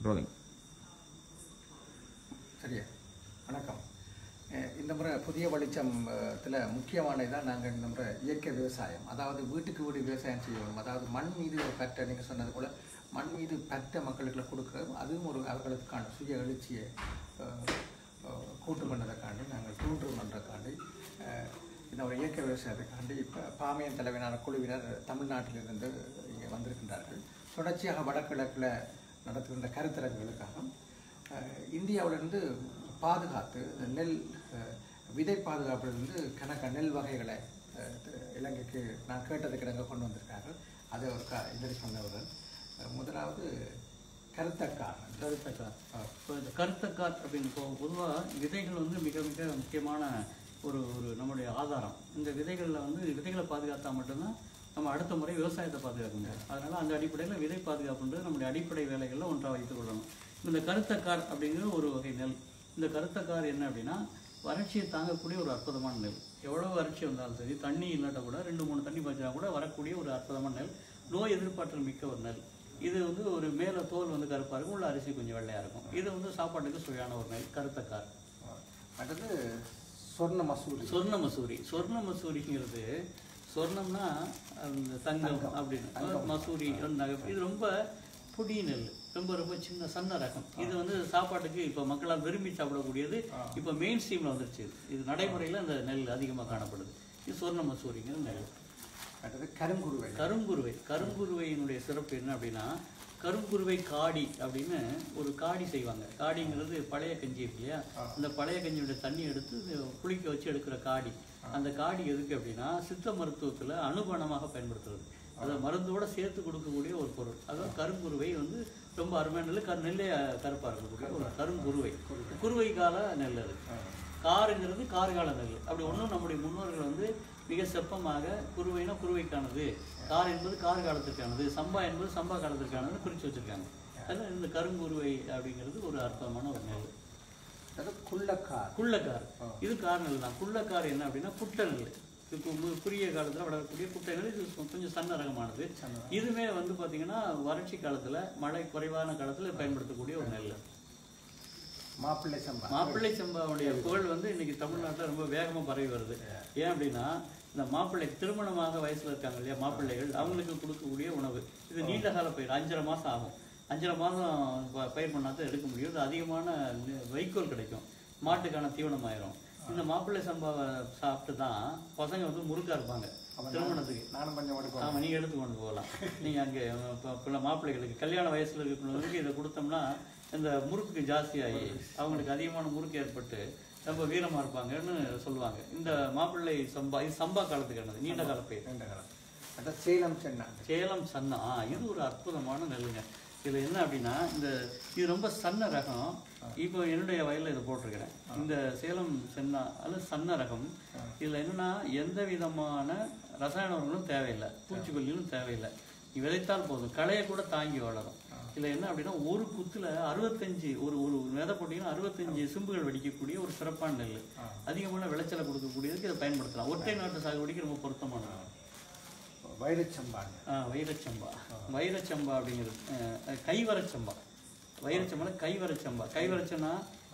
Rolling சரியா வணக்கம் அஹ் இந்த முறை புதிய வெளிச்சத்தில் முக்கியமானது தான் நாங்கள் இந்த முறை இயற்கை விவசாயம் அதாவது வீட்டுக்கு வீடு விவசாயம் செய்யணும் அதாவது மண் மீது ஒரு பற்ற நீங்கள் சொன்னது போல் மண் மீது பற்ற மக்களுக்கு கொடுக்குறது அதுவும் ஒரு அவர்களுக்கான சுய எழுச்சியை அஹ், அஹ், கூட்டு பண்ணதைக்காண்டி நாங்கள் தூண்டு பண்ணுறதுக்காண்டி அஹ், இந்த ஒரு இயற்கை விவசாயத்துக்காண்டி இப்போ பாமையன் தலைவனான குழுவினர் தமிழ்நாட்டிலிருந்து இங்கே வந்திருக்கின்றார்கள் தொடர்ச்சியாக வடகிழக்கில் நடத்துகின்ற கருத்தரங்குகளுக்காக அஹ் இந்தியாவிலிருந்து பாதுகாத்து இந்த நெல் அஹ், விதை பாதுகாப்பிலிருந்து கணக்க நெல் வகைகளை அஹ், த- இலங்கைக்கு நான் கேட்டதுக்கு நாங்கள் கொண்டு வந்திருக்கார்கள் அதை ஒரு க இதில் சொன்னவர் அஹ், முதலாவது கருத்தக்காரன் கருத்தக்கார் இப்போ இந்த கருத்தக்கார் அப்படின்னு பொதுவாக விதைகள் வந்து மிக மிக முக்கியமான ஒரு ஒரு நம்முடைய ஆதாரம் இந்த விதைகளில் வந்து விதைகளை பாதுகாத்தா மட்டும்தான் நம்ம அடுத்த முறை விவசாயத்தை பாதுகாக்க முடியும் அதனால் அந்த அடிப்படையில் விதை பாதுகாப்புன்றது நம்முடைய அடிப்படை வேலைகளில் ஒன்றாக வைத்துக் கொள்ளணும் இந்த கருத்தக்கார் அப்படிங்கிற ஒரு வகை நெல் இந்த கருத்தக்கார் என்ன அப்படின்னா வறட்சியை தாங்கக்கூடிய ஒரு அற்புதமான நெல் எவ்வளவு வறட்சி வந்தாலும் சரி தண்ணி இல்லாட்ட கூட ரெண்டு மூணு தண்ணி பாய்ச்சினா கூட வரக்கூடிய ஒரு அற்புதமான நெல் நோய் எதிர்ப்பாற்றல் மிக்க ஒரு நெல் இது வந்து ஒரு மேலே தோல் வந்து கருப்பாக இருக்கும் உள்ள அரிசி கொஞ்சம் வெள்ளையாக இருக்கும் இது வந்து சாப்பாட்டுக்கு சுவையான ஒரு நெல் கருத்தக்கார் அடுத்தது சொர்ண மசூரி சொர்ண மசூரி சொர்ண மசூரிங்கிறது சொர்ணம்னா அந்த தங்கம் அப்படின்னு மசூரி வந்து நகை இது ரொம்ப பொடி நெல் ரொம்ப ரொம்ப சின்ன சன்ன ரகம் இது வந்து சாப்பாட்டுக்கு இப்போ மக்களால் விரும்பி சாப்பிடக்கூடியது இப்போ மெயின் ஸ்ட்ரீமில் வந்துருச்சு இது. இது நடைமுறையில் அந்த நெல் அதிகமாக காணப்படுது இது சொர்ண மசூரிங்கிற நெல் அடுத்தது கருங்குருவை கருங்குருவை கருங்குருவையினுடைய சிறப்பு என்ன அப்படின்னா கருங்குருவை காடி அப்படின்னு ஒரு காடி செய்வாங்க காடிங்கிறது பழைய கஞ்சி இருக்கு இல்லையா அந்த பழைய கஞ்சியோட தண்ணி எடுத்து இது புளிக்க வச்சு எடுக்கிற காடி அந்த காடி எதுக்கு அப்படின்னா சித்த மருத்துவத்துல அனுபணமாக பயன்படுத்துறது அதை மருந்தோட சேர்த்து கொடுக்கக்கூடிய ஒரு பொருள் அதாவது கருங்குருவை வந்து ரொம்ப அருமையான நெல் கரு நெல்லே கருப்பாக இருக்கக்கூடிய ஒரு கருங்குருவை குருவை கால நெல் அது காருங்கிறது கார்கால நெல் அப்படி ஒன்றும் நம்முடைய முன்னோர்கள் வந்து மிக செப்பமாக குருவைனா குருவைக்கானது கார் என்பது கார் காலத்திற்கானது சம்பா என்பது சம்பா காலத்திற்கானது குறித்து வச்சிருக்காங்க அதில் இந்த கருங்குருவை அப்படிங்கிறது ஒரு அற்புதமான ஒரு நெல் அடுத்தது குள்ளக்கார் குள்ளக்கார் இது கார் நெல் தான் குள்ளக்கார் என்ன அப்படின்னா குட்டை நெல் இது கு- குறுகிய காலத்தில் வளரக்கூடிய குட்டை நெல் இது கொ- கொஞ்சம் சன்ன ரகமானது இதுவுமே வந்து பார்த்தீங்கன்னா வறட்சி காலத்தில் மழை குறைவான காலத்தில் பயன்படுத்தக்கூடிய ஒரு நெல் மாப்பிள்ளை சம்பா மாப்பிள்ளை சம்பாவுடைய புகழ் வந்து இன்னைக்கு தமிழ்நாட்டில் ரொம்ப வேகமா பரவி வருது ஏன் அப்படின்னா இந்த மாப்பிள்ளை திருமணமாக வயசுல இருக்காங்க இல்லையா மாப்பிள்ளைகள் அவங்களுக்கு கொடுக்கக்கூடிய உணவு இது நீண்ட கால பயிர் அஞ்சரை மாசம் ஆகும் அஞ்சரை மாதம் ப- பயிர் பண்ணாதான் எடுக்க முடியும் இது அதிகமான நெ- வைக்கோல் கிடைக்கும் மாட்டுக்கான தீவனம் ஆயிரும் இந்த மாப்பிள்ளை சம்பாவை சாப்பிட்டு தான் பசங்க வந்து முறுக்கா இருப்பாங்க திருமணத்துக்கு நானும் கொஞ்சம் ஓடி ஆமா நீங்க எடுத்து கொண்டு போகலாம் நீங்க அங்கே இப்போ பிள்ளை மாப்பிள்ளைகளுக்கு கல்யாண வயசுல இருக்கிறவங்களுக்கு இதை கொடுத்தோம்னா இந்த முறுக்கு ஜாஸ்தியாகி அவங்களுக்கு அதிகமான முறுக்கு ஏற்பட்டு ரொம்ப வீரமா இருப்பாங்கன்னு சொல்லுவாங்க இந்த மாப்பிள்ளை சம்பா இது சம்பா காலத்துக்கானது நீண்ட கால பயிர் ரெண்டு காலம் அடுத்தது சேலம் சென்னாண்டு சேலம் சன்னா ஆ, இது ஒரு அற்புதமான நெல்லுங்க இதுல என்ன அப்படின்னா இந்த இது ரொம்ப சன்ன ரகம் இப்போ என்னுடைய வயல்ல இதை போட்டிருக்கிறேன் இந்த சேலம் சென்னா அல்லது சன்ன ரகம் இதுல என்னன்னா எந்த விதமான ரசாயன உரங்களும் தேவையில்லை பூச்சிக்கொல்லியும் தேவையில்லை நீ விதைத்தால் போதும் களையை கூட தாங்கி வளரும் இதுல என்ன அப்படின்னா ஒரு குத்துல அறுபத்தஞ்சு ஒரு ஒரு விதை போட்டீங்கன்னா அறுபத்தஞ்சு சிம்புகள் வெடிக்கக்கூடிய ஒரு சிறப்பான நெல் அதிகமான விளைச்சலை கொடுக்கக்கூடியதுக்கு இதை பயன்படுத்தலாம் ஒற்றை நாட்டு சாகுபடிக்கு ரொம்ப பொருத்தமானது வைரச்சம்பாங்க ஆ, வைரச்சம்பா வைரச்சம்பா அப்படிங்கிறது அஹ், கைவரச்சம்பா வைரச்சம்பா கைவரச்சம்பா கைவரச்சனா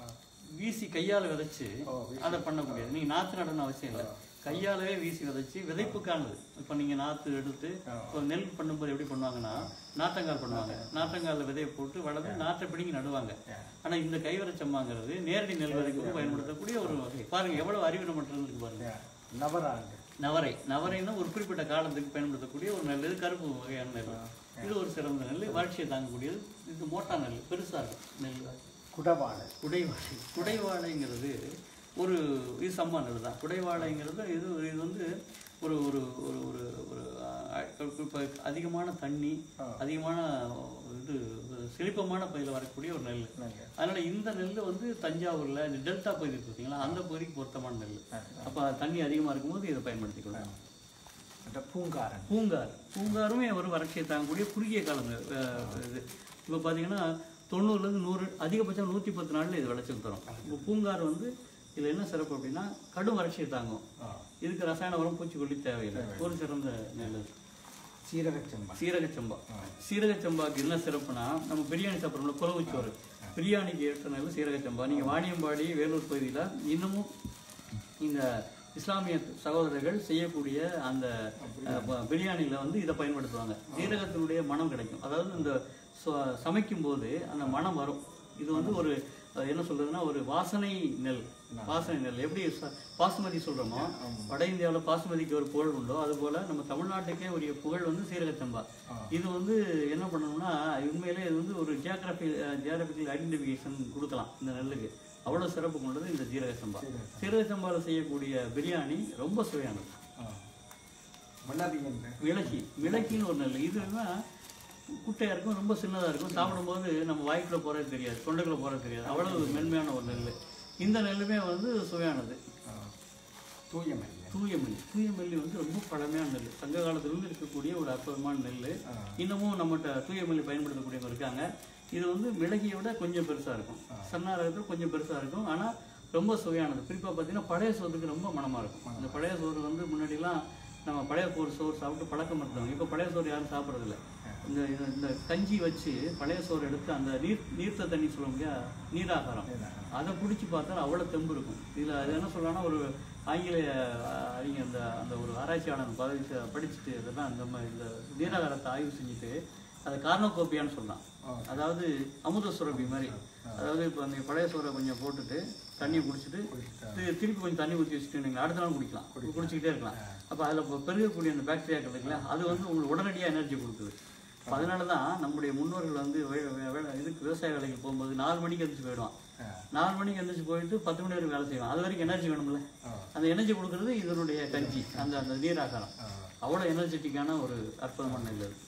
வீசி கையால விதைச்சு அதை பண்ணக்கூடியது நீங்க நாத்து நடணும் அவசியம் இல்லை கையாலவே வீசி விதைச்சு விதைப்புக்கானது இப்போ நீங்க நாத்து எடுத்து இப்போ நெல் பண்ணும்போது எப்படி பண்ணுவாங்கன்னா நாற்றங்கால் பண்ணுவாங்க நாற்றங்கால்ல விதையை போட்டு வளர்ந்து நாற்றை பிடிங்கி நடுவாங்க ஆனா இந்த கைவரச்சம்பாங்கிறது நேரடி நெல் விதைக்கு பயன்படுத்தக்கூடிய ஒரு வகை பாருங்க எவ்வளவு அறிவு நம்ம இருக்கு பாருங்க நவராண்டு நவரை நவரைன்னா ஒரு குறிப்பிட்ட காலத்துக்கு பயன்படுத்தக்கூடிய ஒரு நெல் இது கருப்பு வகையான நெல் இது ஒரு சிறந்த நெல் வறட்சியை தாங்கக்கூடியது இது மோட்டா நெல் பெருசா இருக்கும் நெல் குடவாளை குடைவாழை குடைவாழைங்கிறது ஒரு இது சம்மா நெல் தான் குடைவாழைங்கிறது இது இது வந்து ஒரு ஒரு ஒரு ஒரு ஒரு இப்போ அதிகமான தண்ணி அதிகமான இது ஒரு செழிப்பமான பகுதியில் வரக்கூடிய ஒரு நெல் அதனால இந்த நெல் வந்து தஞ்சாவூர்ல இந்த டெல்டா பகுதி இருக்கு பார்த்தீங்களா அந்த பகுதிக்கு பொருத்தமான நெல் அப்ப தண்ணி அதிகமா இருக்கும்போது இதை பயன்படுத்திக்கலாம் அடுத்த பூங்காரன் பூங்கார் பூங்காருமே ஒரு வறட்சியை தாங்கக்கூடிய குறுகிய காலம் அஹ், இது இப்போ பார்த்தீங்கன்னா தொண்ணூறுலேருந்து நூறு அதிகபட்சம் நூற்றி பத்து நாளில் இது விளைச்சல் தரும் இப்போ பூங்கார் வந்து இதில் என்ன சிறப்பு அப்படின்னா கடும் வறட்சியை தாங்கும் இதுக்கு ரசாயன உரம் பூச்சிக்கொல்லி தேவையில்லை ஒரு சிறந்த நெல் சீரகச்சம்பா சீரக சம்பா சீரக சம்பாக்கு என்ன சிறப்புனா நம்ம பிரியாணி சாப்பிட்றோம்ல குலவுச்சோறு பிரியாணிக்கு ஏற்ற நெல் சீரக சம்பா நீங்கள் வாணியம்பாடி வேலூர் பகுதியில் இன்னமும் இந்த இஸ்லாமிய சகோதரர்கள் செய்யக்கூடிய அந்த அஹ், ப- பிரியாணியில வந்து இதை பயன்படுத்துவாங்க சீரகத்தினுடைய மனம் கிடைக்கும் அதாவது இந்த ச- சமைக்கும் போது அந்த மனம் வரும் இது வந்து ஒரு அஹ், என்ன சொல்றதுன்னா ஒரு வாசனை நெல் வாசனை நெல் எப்படி ச- பாசுமதி சொல்றோமோ வட இந்தியாவில் பாசுமதிக்கு ஒரு புகழ் உண்டோ அதுபோல நம்ம தமிழ்நாட்டுக்கே உரிய புகழ் வந்து சீரகச்சம்பா இது வந்து என்ன பண்ணணும்னா உண்மையிலே இது வந்து ஒரு ஜியாகிரபி ஜியாகிரபிக்கல் ஐடென்டிஃபிகேஷன் கொடுக்கலாம் இந்த நெல்லுக்கு அவ்வளோ சிறப்பு கொண்டது இந்த ஜீரக சம்பா சீரக சம்பாவில் செய்யக்கூடிய பிரியாணி ரொம்ப சுவையானது மல்லாதி என்ற மிளகி மிளகின்னு ஒரு நெல் இது என்ன குட்டையாக இருக்கும் ரொம்ப சின்னதாக இருக்கும் சாப்பிடும்போது நம்ம வாய்க்குள்ள போகிறது தெரியாது தொண்டைக்குள்ள போகிறது தெரியாது அவ்வளவு மென்மையான ஒரு நெல் இந்த நெல்லுமே வந்து சுவையானது ஆ. தூய மல்லி தூயமல்லி தூயமல்லி வந்து ரொம்ப பழமையான நெல் சங்க காலத்திலிருந்து இருக்கக்கூடிய ஒரு அற்புதமான நெல் ஆ. இன்னமும் நம்மகிட்ட தூயமல்லி பயன்படுத்தக்கூடியவங்க இருக்காங்க இது வந்து மிளகியை விட கொஞ்சம் பெருசாக இருக்கும் சன்னா ரகத்தில் கொஞ்சம் பெருசாக இருக்கும் ஆனால் ரொம்ப சுவையானது குறிப்பாக பார்த்தீங்கன்னா பழைய சோறுக்கு ரொம்ப மனமாக இருக்கும் இந்த பழைய சோறு வந்து முன்னாடிலாம் நம்ம பழைய சோறு சோறு சாப்பிட்டு பழக்கம் இருந்தவங்க இப்போ பழைய சோறு யாரும் சாப்பிட்றதில்ல இந்த இந்த- இந்த கஞ்சி வச்சு பழைய சோறு எடுத்து அந்த நீர் நீர்த்த தண்ணி சொல்லுவோம் இல்லையா நீராகாரம் அதை பிடிச்சி பார்த்தா அவ்வளோ தெம்பு இருக்கும் இதில் அது என்ன சொல்லலாம்னா ஒரு ஆங்கிலேய அஹ், அறிஞர் அந்த அந்த ஒரு ஆராய்ச்சியாளர் பதவி செ- படிச்சுட்டு இதெல்லாம் இந்த ம- இந்த நீராகாரத்தை ஆய்வு செஞ்சுட்டு அதை கார்னோகோப்பியான்னு சொல்லலாம் அதாவது அமுத சுரபி மாதிரி அதாவது இப்போ அந்த பழைய சோறை கொஞ்சம் போட்டுட்டு தண்ணியை குடிச்சிட்டு தி- திருப்பி கொஞ்சம் தண்ணி ஊற்றி வச்சுட்டு நீங்கள் அடுத்த நாள் குடிக்கலாம் குடிச்சிக்கிட்டே இருக்கலாம் அப்போ அதில் பெருகக்கூடிய அந்த பாக்டீரியாக்கள் இருக்குல்ல அது வந்து உங்களுக்கு உடனடியாக எனர்ஜி கொடுக்குது அப்ப அதனால தான் நம்முடைய முன்னோர்கள் வந்து வே- வே- வே- இதுக்கு விவசாய வேலைக்கு போகும்போது நாலு மணிக்கு எந்திரிச்சு போயிடுவான் ஆ. நாலு மணிக்கு எந்திரிச்சு போயிட்டு பத்து மணி வரைக்கும் வேலை செய்வான் அது வரைக்கும் எனர்ஜி வேணும்ல ஆ. அந்த எனர்ஜி கொடுக்கறது இதனுடைய கஞ்சி அந்த அந்த நீராகாரம் ஆ. அவ்வளோ எனர்ஜெட்டிக்கான ஒரு அற்புதமான நெல் அது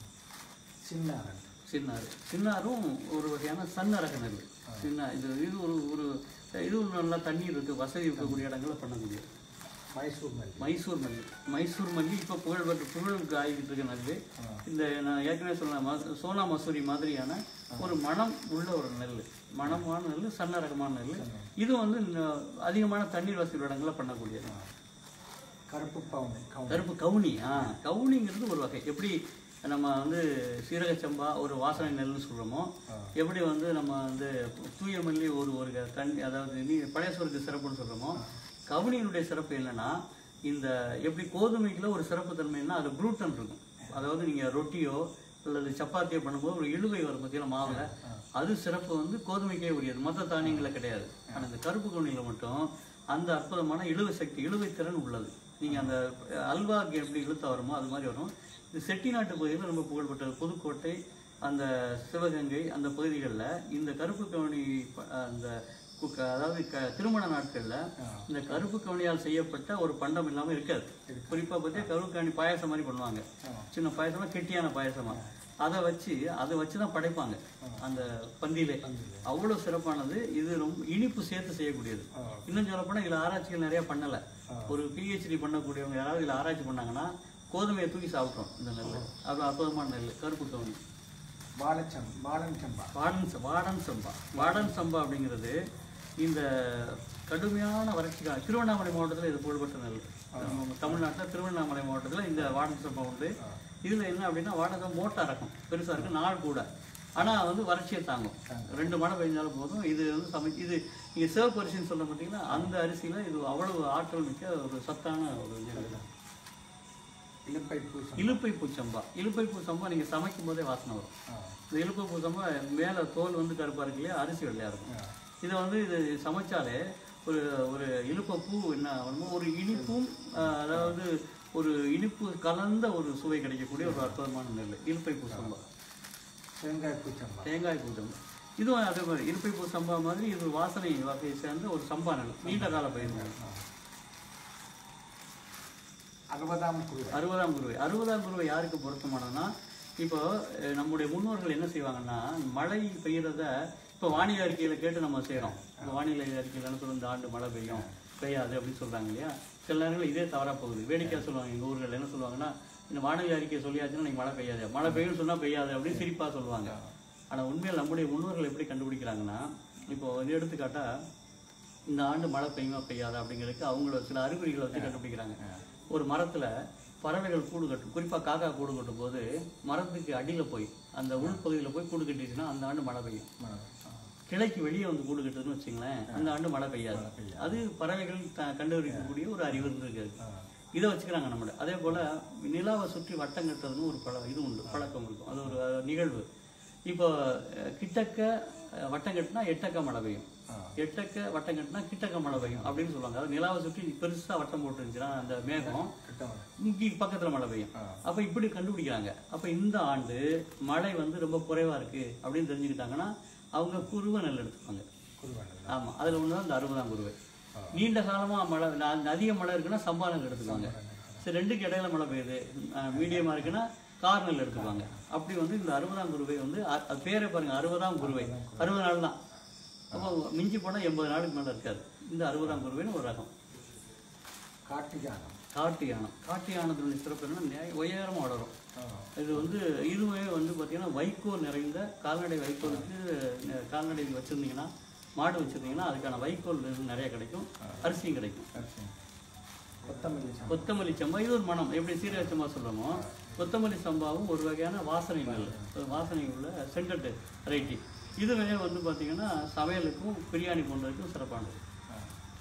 சின்னாரன் சின்னாறு சின்னாரும் ஒரு வகையான சன்ன ரக நெல் சின்ன இது இது ஒரு ஒரு இது நல்லா தண்ணீர் இருக்கு வசதி இருக்கக்கூடிய இடங்களில் பண்ணக்கூடியது மைசூர் மல்லி மைசூர் மல்லி மைசூர் மல்லி இப்போ புகழ் பெற்ற புகழுக்கு ஆகிட்டு இருக்க நெல் இந்த நான் ஏற்கனவே சொன்ன ம- சோனா மசூரி மாதிரியான ஒரு மனம் உள்ள ஒரு நெல் மணமான நெல் சன்ன ரகமான நெல் இது வந்து ந- அதிகமான தண்ணீர் வசதி இடங்களில் பண்ணக்கூடியது கருப்பு பவுன் கவுன் கருப்பு கவுனி ஆ கவுனிங்கிறது ஒரு வகை எப்படி நம்ம வந்து சீரக சம்பா ஒரு வாசனை நெல்னு சொல்கிறோமோ எப்படி வந்து நம்ம வந்து தூய மல்லி ஒரு ஒரு தண்ணி அதாவது நீ பழைய சோறுக்கு சிறப்புன்னு சொல்கிறோமோ கவுனியினுடைய சிறப்பு என்னன்னா இந்த எப்படி கோதுமைக்குள்ள ஒரு சிறப்பு தன்மைன்னா அது குளூட்டன் இருக்கும் அதாவது நீங்கள் ரொட்டியோ அல்லது சப்பாத்தியோ பண்ணும்போது ஒரு இழுவை வரும் பார்த்தீங்கன்னா மாவில் அது சிறப்பு வந்து கோதுமைக்கே உரியது மற்ற தானியங்களில் கிடையாது ஆனால் இந்த கருப்பு கவுனியில் மட்டும் அந்த அற்புதமான இழுவை சக்தி இழுவை திறன் உள்ளது நீங்கள் அந்த அல்வாக்கு எப்படி இழுத்தா வருமோ அது மாதிரி வரும் இந்த செட்டிநாட்டு பகுதியில் ரொம்ப புகழ்பெற்றது புதுக்கோட்டை அந்த சிவகங்கை அந்த பகுதிகளில் இந்த கருப்பு கவுனி ப- அந்த கு- அதாவது க திருமண நாட்களில் இந்த கருப்பு கவுனியால் செய்யப்பட்ட ஒரு பண்டம் இல்லாமல் இருக்காது குறிப்பாக பார்த்தா கருப்பு கவுனி பாயாசம் மாதிரி பண்ணுவாங்க சின்ன பாயசமா கெட்டியான பாயசமா அதை வச்சு அதை வச்சு தான் படைப்பாங்க அந்த பந்தியிலே அவ்வளோ சிறப்பானது இது ரொம்ப இனிப்பு சேர்த்து செய்யக்கூடியது இன்னும் சொல்லப்போனால் இதில் ஆராய்ச்சிகள் நிறைய பண்ணலை ஒரு பிஹெச்டி பண்ணக்கூடியவங்க யாராவது இதில் ஆராய்ச்சி பண்ணாங்கன்னா கோதுமையை தூக்கி சாப்பிட்றோம் இந்த நெல் அவ்வளோ அற்புதமான நெல் கருப்பு கவுனி வாழைச்சம் வாழன் சம்பா வாடன் ச- வாடன் சம்பா வாடன் சம்பா அப்படிங்கிறது இந்த கடுமையான வறட்சிக்கால திருவண்ணாமலை மாவட்டத்தில் இது புகழ்பெற்ற நெல் நம்ம தமிழ்நாட்டில் திருவண்ணாமலை மாவட்டத்தில் இந்த வாடன் சம்பா உண்டு இதில் என்ன அப்படின்னா வாடன் சம்பா மோட்டா ரகம் பெருசாக இருக்கு நாள் கூட ஆனால் வந்து வறட்சியை தாங்கும் ரெண்டு மழை பெஞ்சாலும் போதும் இது வந்து சமை இது நீங்கள் சிவப்பு அரிசின்னு சொல்ல மாட்டீங்கன்னா அந்த அரிசியில் இது அவ்வளவு ஆற்றல் மிக்க ஒரு சத்தான ஒரு நெல் இலுப்பை பூசம் இலுப்பை பூச்சம்பா இலுப்பை பூச்சம்பா நீங்கள் சமைக்கும் போதே வாசனை வரும் இந்த இலுப்பை பூச்சம்பா மேலே தோல் வந்து கருப்பாக இருக்கு இல்லையா அரிசி வெள்ளையாக இருக்கும் இதை வந்து இது சமைச்சாலே ஒரு ஒரு இலுப்பை பூ என்ன ஆகுமோ ஒரு இனிப்பும் ஆஹ், அதாவது ஒரு இனிப்பு கலந்த ஒரு சுவை கிடைக்கக்கூடிய ஒரு அற்புதமான நெல் இலுப்பை பூசம்பா தேங்காய் பூச்சம்பா தேங்காய் பூச்சம்பா இதுவும் அதே மாதிரி இலுப்பை பூ சம்பா மாதிரி இது வாசனை வகையை சேர்ந்த ஒரு சம்பா நெல் நீண்ட கால பயிர் நெல் அறுபதாம் குருவை அறுபதாம் குருவை அறுபதாம் குருவை யாருக்கு பொருத்தமானதுன்னா இப்போ அஹ், நம்முடைய முன்னோர்கள் என்ன செய்வாங்கன்னா மழை பெய்யறத இப்போ வானிலை அறிக்கையில கேட்டு நம்ம செய்றோம் இந்த வானிலை அறிக்கையில் என்ன சொல்லும் இந்த ஆண்டு மழை பெய்யும் பெய்யாது அப்படின்னு சொல்றாங்க இல்லையா சில நேரங்கள் இதே தவறா போகுது வேடிக்கையா சொல்லுவாங்க எங்க ஊர்கள் என்ன சொல்லுவாங்கன்னா இந்த வானிலை அறிக்கை சொல்லியாச்சுன்னா நீங்க மழை பெய்யாது மழை பெய்யும் சொன்னா பெய்யாது அப்படின்னு சிரிப்பா சொல்லுவாங்க ஆனா உண்மையில் நம்முடைய முன்னோர்கள் எப்படி கண்டுபிடிக்கிறாங்கன்னா இப்போ வந்து எடுத்துக்காட்டா இந்த ஆண்டு மழை பெய்யுமா பெய்யாதா அப்படிங்கிறதுக்கு அவங்கள சில அறிகுறிகளை வச்சு கண்டுபிடிக்கிறாங்க ஒரு மரத்துல பறவைகள் கூடு கட்டும் குறிப்பாக காக்கா கூடு கட்டும் போது மரத்துக்கு அடியில் போய் அந்த உள்பகுதியில் போய் கூடு கட்டிச்சுன்னா அந்த ஆண்டு மழை பெய்யும் மழை. ஆ. கிளைக்கு வெளியே வந்து கூடு கட்டுதுன்னு வச்சுங்களேன் அந்த ஆண்டு மழை பெய்யாது அது பறவைகள் த கண்டுபிடிக்கக்கூடிய ஒரு அறிவு இருந்திருக்கு ஆ. இதை வச்சுக்கிறாங்க நம்மள அதே போல் நிலாவை சுற்றி வட்டம் கட்டுறதுன்னு ஒரு பழ இது உண்டு பழக்கம் இருக்கும் அது ஒரு அஹ், நிகழ்வு இப்போ அஹ், கிட்டக்க அஹ், வட்டம் கட்டினா எட்டக்க மழை பெய்யும் ஆ. எட்டக்க வட்டம் கட்டினா கிட்டக்க மழை பெய்யும் அப்படின்னு சொல்லுவாங்க அது நிலாவை சுற்றி பெருசாக வட்டம் போட்டுருந்துச்சுன்னா அந்த மேகம் கிட்ட வரும். இங்கே பக்கத்தில் மழை பெய்யும் ஆ. அப்போ இப்படி கண்டுபிடிக்கிறாங்க அப்போ இந்த ஆண்டு மழை வந்து ரொம்ப குறைவாக இருக்குது அப்படின்னு தெரிஞ்சுக்கிட்டாங்கன்னா அவங்க குருவை நெல் எடுத்துப்பாங்க குருவானது. ஆமாம் அதில் ஒன்று தான் இந்த அறுபதாம் குருவை ஆ. நீண்ட காலமாக மழை ந- அதிக மழை இருக்குன்னா சம்பாலம் எடுத்துக்குவாங்க சரி ரெண்டுக்கு இடையில மழை பெய்யுது மீடியமாக இருக்குன்னா கார்னல் எடுத்துக்குவாங்க அப்படி வந்து இந்த அறுபதாம் குருவை வந்து அ- அது பேரை பாருங்க அறுபதாம் குருவை அறுபது நாள் தான் அப்போ மிஞ்சி போனால் எண்பது நாளுக்கு மேலே இருக்காது இந்த அறுபதாம் குருவைன்னு ஒரு ரகம் காட்டு யானம். காட்டு யானம் காட்டு யானத்தினுடைய சிறப்பு என்னன்னா உயரமாக வளரும் ஆ. இது வந்து இதுவே வந்து பார்த்தீங்கன்னா வைக்கோல் நிறைந்த கால்நடை வைக்கோலுக்கு நெ- கால்நடை வச்சுருந்தீங்கன்னா மாடு வச்சுருந்தீங்கன்னா அதுக்கான வைக்கோல் இது நிறைய கிடைக்கும் அரிசியும் கிடைக்கும் அரிசி. கொத்தமல்லி சாம்பல். கொத்தமல்லி சம்பா இது ஒரு மனம் எப்படி சீரக சம்பா சொல்கிறோமோ கொத்தமல்லி சம்பாவும் ஒரு வகையான வாசனை நெல் ஒரு வாசனை உள்ள சென்டட் வெரைட்டி இதுவே வந்து பார்த்தீங்கன்னா சமையலுக்கும் பிரியாணி போன்றதுக்கும் சிறப்பானது ஆ.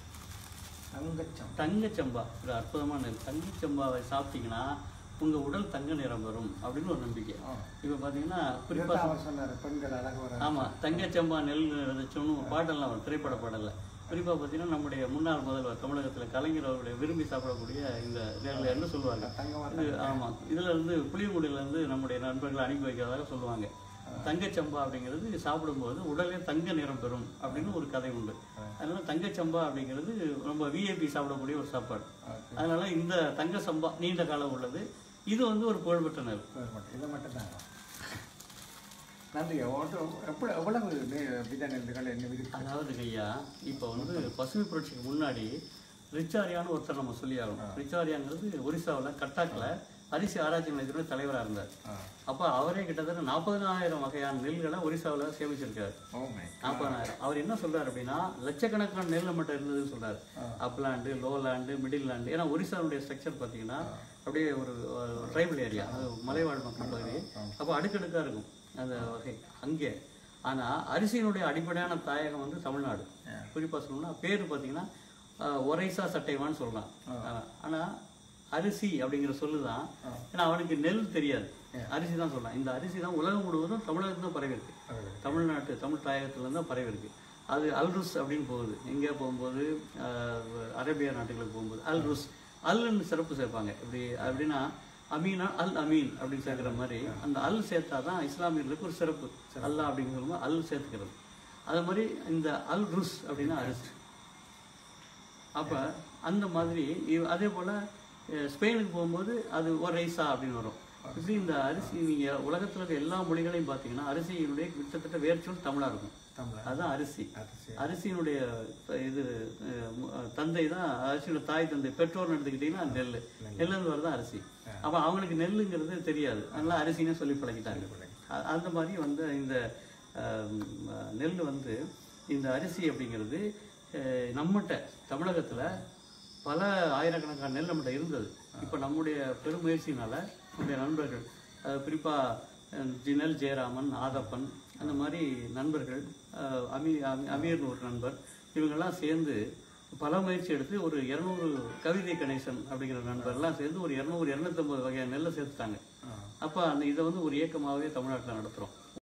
தங்கச்சம். தங்கச்சம்பா ஒரு அற்புதமான நெல் தங்கச்சம்பாவை சாப்பிட்டீங்கன்னா உங்கள் உடல் தங்க நிறம் வரும் அப்படின்னு ஒரு நம்பிக்கை ஆ. இப்போ பார்த்தீங்கன்னா குறிப்பாக இதுதான் அவர் சொன்னாரு, பெண்கள் அழகு வர ஆமாம் தங்கச்சம்பா நெல் விதைச்சோன்னு பாட்டெல்லாம் வரும் திரைப்பட பாடலில் குறிப்பாக பார்த்தீங்கன்னா நம்முடைய முன்னாள் முதல்வர் தமிழகத்தில் கலைஞர் அவருடைய விரும்பி சாப்பிடக்கூடிய இந்த நெல் என்ன சொல்லுவாங்க தங்க வர இது ஆமாம் இதில் இருந்து புளியங்குடியிலேருந்து நம்முடைய நண்பர்களை அனுப்பி வைக்கிறதாக சொல்லுவாங்க தங்கச்சம்பா அப்படிங்கிறது சாப்பிடும்போது உடலே தங்க நிறம் பெறும் அப்படின்னு ஒரு கதை உண்டு அதனால தங்கச்சம்பா அப்படிங்கிறது ரொம்ப விஐபி சாப்பிடக்கூடிய ஒரு சாப்பாடு ஓகே. அதனால இந்த தங்க சம்பா நீண்ட காலம் உள்ளது இது வந்து ஒரு புகழ்பெற்ற நெல் இது மட்டும் இதை மட்டும் தாங்க நன்றி எவ்வளவு எப்படி எவ்வளவு நெ- வித நெல்லுகள் என்ன இருக்கு அதாவது ஐயா இப்போ வந்து பசுமை புரட்சிக்கு முன்னாடி ரிச்சாரியான்னு ஒருத்தர் நம்ம சொல்லி ஆகணும் ரிச்சாரியாங்கிறது ஒரிசாவில் கட்டாக்கில் அரிசி ஆராய்ச்சி நிலையத்தோட தலைவராக இருந்தார் ஆ. அப்போ அவரே கிட்டத்தட்ட நாற்பதனாயிரம் வகையான நெல்களை ஒரிசாவில் சேமிச்சிருக்காரு ஓ மை நாற்பதனாயிரம் அவர் என்ன சொல்றாரு அப்படின்னா லட்சக்கணக்கான நெல் மட்டும் இருந்ததுன்னு சொல்றாரு அப்லாண்டு லோலாண்டு மிடில் லேண்டு ஏன்னா ஒரிசாவுடைய ஸ்ட்ரக்சர் பார்த்தீங்கன்னா அப்படியே ஒரு ட்ரைபல் ஏரியா அது மலைவாழ் மக்கள் பகுதி அப்போ அடுக்கடுக்காக இருக்கும் அந்த வகை அங்கே ஆனால் அரிசியினுடைய அடிப்படையான தாயகம் வந்து தமிழ்நாடு குறிப்பாக சொல்லணும்னா பேர் பார்த்தீங்கன்னா அஹ், ஒரைசா சட்டைவான்னு சொல்லலாம் ஆனால் அரிசி அப்படிங்கிற சொல்லு தான் ஏன்னா அவனுக்கு நெல் தெரியாது அரிசி தான் சொல்லலாம் இந்த அரிசி தான் உலகம் முழுவதும் தமிழகத்துல தான் பரவி இருக்கு தமிழ்நாட்டு தமிழ் தாயகத்துல தான் பரவி இருக்கு அது அல்ருஸ் அப்படின்னு போகுது எங்கே போகும்போது ஆஹ், அரேபியா நாட்டுகளுக்கு போகும்போது அல்ருஸ் அல்லுன்னு சிறப்பு சேர்ப்பாங்க இப்படி அப்படின்னா அமீனா அல் அமீன் அப்படின்னு சேர்க்குற மாதிரி அந்த அல் சேர்த்தா தான் இஸ்லாமியர்களுக்கு ஒரு சிறப்பு அல்லாஹ் அப்படின்னு சொல்லும்போது அல் சேர்த்துக்கிறது அது மாதிரி இந்த அல் ருஸ் அப்படின்னா அரிசி அப்போ அந்த மாதிரி இவ்- அதே போல் ஸ்பெயினுக்கு போகும்போது அது ஒரு ரைஸா அப்படின்னு வரும் இப்படி இந்த அரிசி நீங்கள் உலகத்தில் இருக்க எல்லா மொழிகளையும் பார்த்தீங்கன்னா அரிசியினுடைய கிட்டத்தட்ட வேர்ச்சொல் தமிழாக இருக்கும் தமிழ் அதுதான் அரிசி அரிசி அரிசியினுடைய அஹ், இது அஹ், மு- அஹ், தந்தை தான் அரிசியோட தாய் தந்தை பெற்றோர்னு எடுத்துக்கிட்டிங்கன்னா நெல் நெல்லுன்னு வரதான் அரிசி அப்போ அவங்களுக்கு நெல்லுங்கிறது தெரியாது அதனால அரிசின்னு சொல்லி பழகிட்டாங்க அ- அந்த மாதிரி வந்து இந்த அஹ், ம், நெல் வந்து இந்த அரிசி அப்படிங்கிறது அஹ், நம்மகிட்ட தமிழகத்தில் பல ஆயிரக்கணக்கான நெல் நம்மகிட்ட இருந்தது இப்போ நம்முடைய பெருமுயற்சியினால நம்முடைய நண்பர்கள் குறிப்பாக ஜினல் ஜெயராமன் ஆதப்பன் அந்த மாதிரி நண்பர்கள் அஹ், அமீ அமீ- அமீர்னு ஒரு நண்பர் இவங்கெல்லாம் சேர்ந்து பல முயற்சி எடுத்து ஒரு இரநூறு கவிதை கணேசன் அப்படிங்கிற நண்பர்லாம் சேர்ந்து ஒரு இரநூறு இரநூத்தம்பது வகையான நெல்லை சேர்த்துட்டாங்க அப்போ அந்த இதை வந்து ஒரு இயக்கமாகவே தமிழ்நாட்டில் நடத்துகிறோம்